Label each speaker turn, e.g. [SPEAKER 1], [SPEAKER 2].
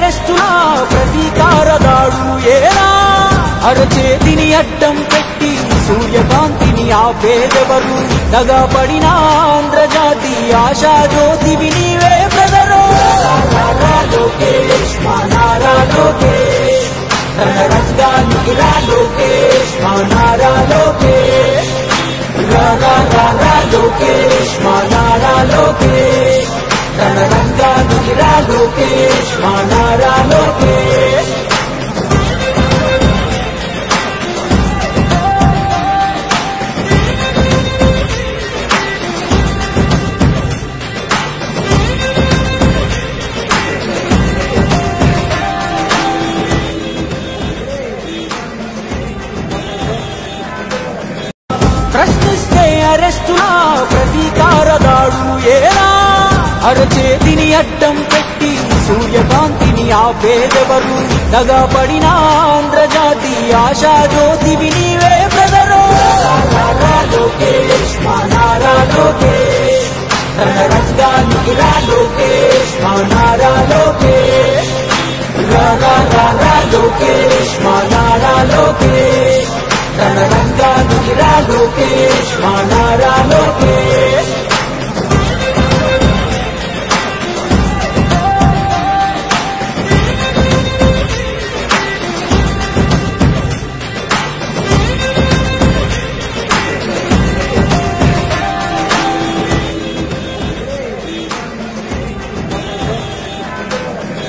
[SPEAKER 1] అరెస్టుల ప్రతీకార దాడు ఏరా అరచేతిని అడ్డం పెట్టి సూర్యకాంతిని ఆపేదెవరు దగపడిన ఆంధ్రజాతి ఆశాజ్యోతివి నీవే బ్రదరు లోకేష్ మా నారా లోకేష్ రణరంగానికి రా లోకేష్ మా నారా లోకేష్ రారా రారా లోకేష్ మా నారా లోకేష్ రణరంగానికి రా లోకేష్ మా నారా లోకేష్ ప్రశ్నిస్తే అరెస్టుల ప్రతీకార దాడు ఏరా అరచేతిని అడ్డం పెట్టి సూర్యకాంతిని ఆపేదెవరు దగపడిన ఆంధ్రజాతి ఆశాజ్యోతివి నీవే బ్రదరు